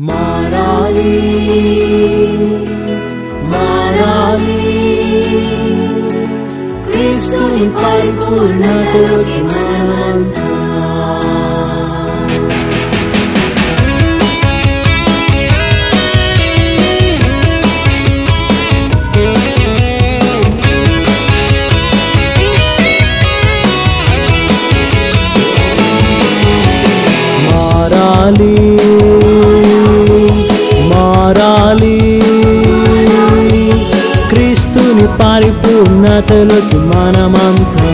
మారాలి మారాలి క్రీస్తుని పరిపూర్ణతలోకి మనమంతా మారాలి మారాలి క్రీస్తుని పరిపూర్ణతలోకి మనమంతా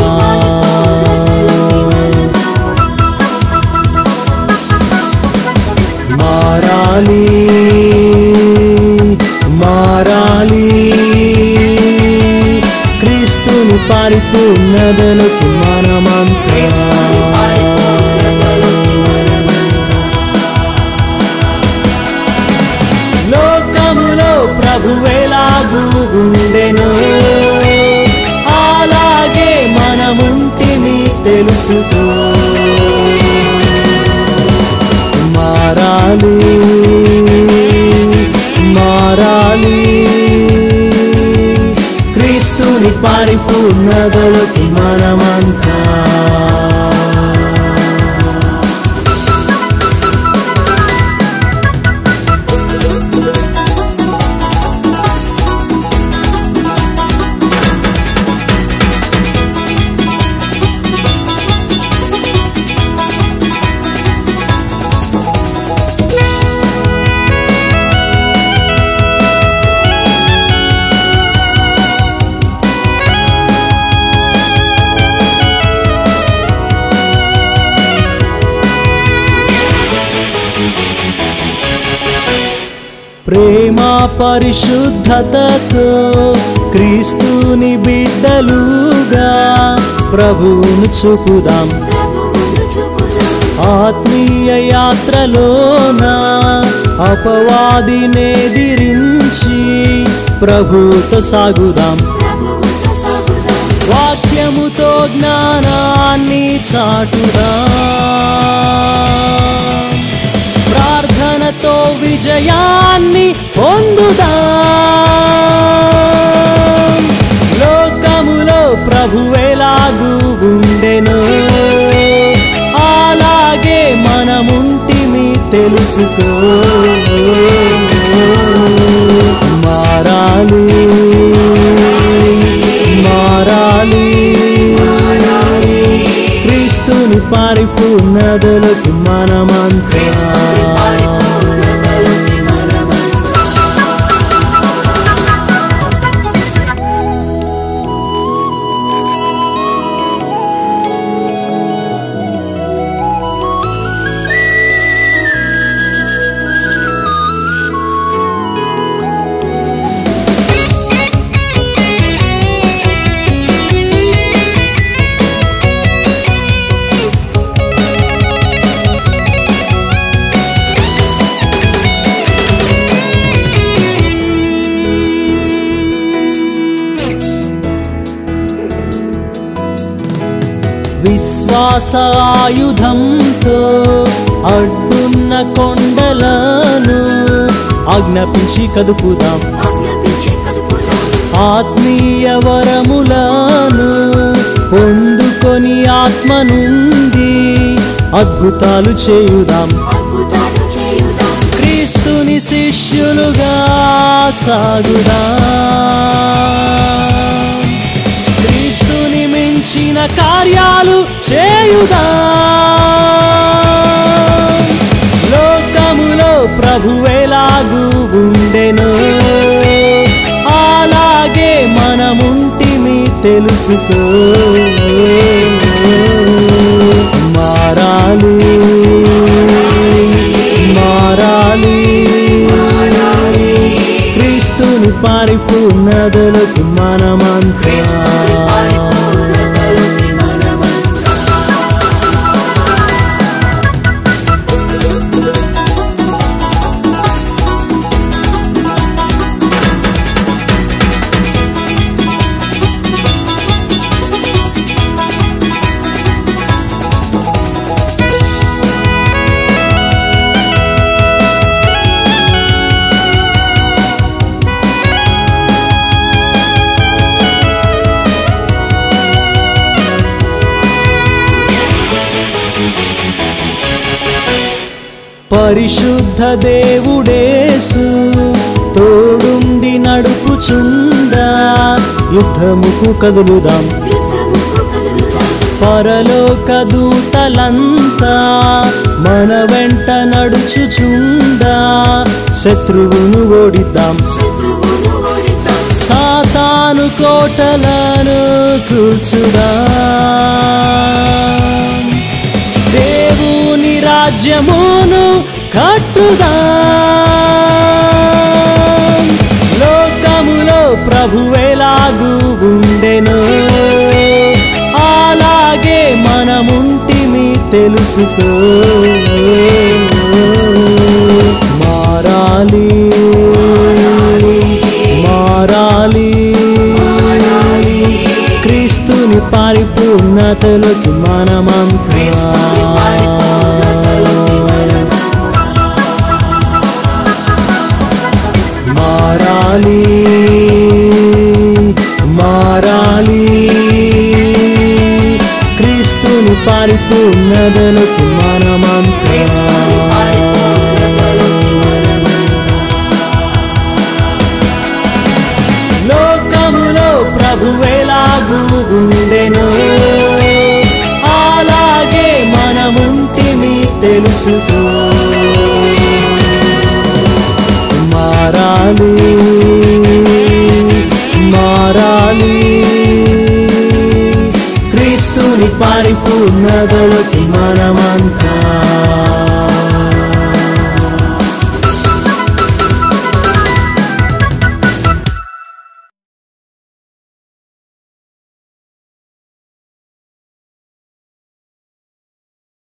మారాలి మారాలి క్రీస్తుని పరిపూర్ణతలోకి మనమంతా లోకములో ప్రభువెలాగు ఉండెను అలాగే మనముంటిని తెలుసుకో మారాలి మారాలి క్రీస్తుని పరిపూర్ణతలోకి మనమంతా ప్రేమ పరిశుద్ధతతో క్రీస్తుని బిడ్డలుగా ప్రభువును చూపుదాం ఆత్మీయ యాత్రలోన అపవాదినేదిరించి ప్రభుతో సాగుదాం వాక్యముతో జ్ఞానాన్ని చాటుదా ప్రార్థనతో విజయాన్ని పొందుదా లోకములో ప్రభువెలాగు ఉండెను అలాగే మనముంటిమి తెలుసుకో మారాలి మారాలి క్రీస్తుని పరిపూర్ణతలోకి మనమంతా విశ్వాస ఆయుధంతో అడ్డున్న కొండలను ఆజ్ఞాపించి కదుపుదాం ఆత్మీయ వరములను పొందుకొని ఆత్మ నుండి అద్భుతాలు చేయుదాం క్రీస్తుని శిష్యులుగా సాగుదా క్రీస్తుని మించిన కార్యాలు చేయుదా లోకములో ప్రభువెలాగు ఉండెను అలాగే మనముంటిమి తెలుసుకో మారాలి మారాలి క్రీస్తుని పరిపూర్ణతలోకి మనమంతా పరిశుద్ధ దేవుడేసు తోడుండి నడుపుచుండా యుద్ధముకు కదులుదాం పరలోక దూతలంతా మన వెంట నడుచుచుండా శత్రువును ఓడిద్దాం సాతాను కోటలను కూల్చుదా దేవుని రాజ్యమును కట్టుదా లోకములో ప్రభువెలాగు ఉండెను అలాగే మనముంటిమి తెలుసుకో మారాలి మారాలి క్రీస్తుని పరిపూర్ణతలోకి మనమంతా మారాలి మారాలి క్రీస్తుని పరిపూర్ణతలోకి మనమంతా లోకములో ప్రభువెలాగు ఉండెను అలాగే మనముంటిమి తెలుసుకో మారాలి మారాలి క్రీస్తుని పరిపూర్ణతలోకి మనమంతా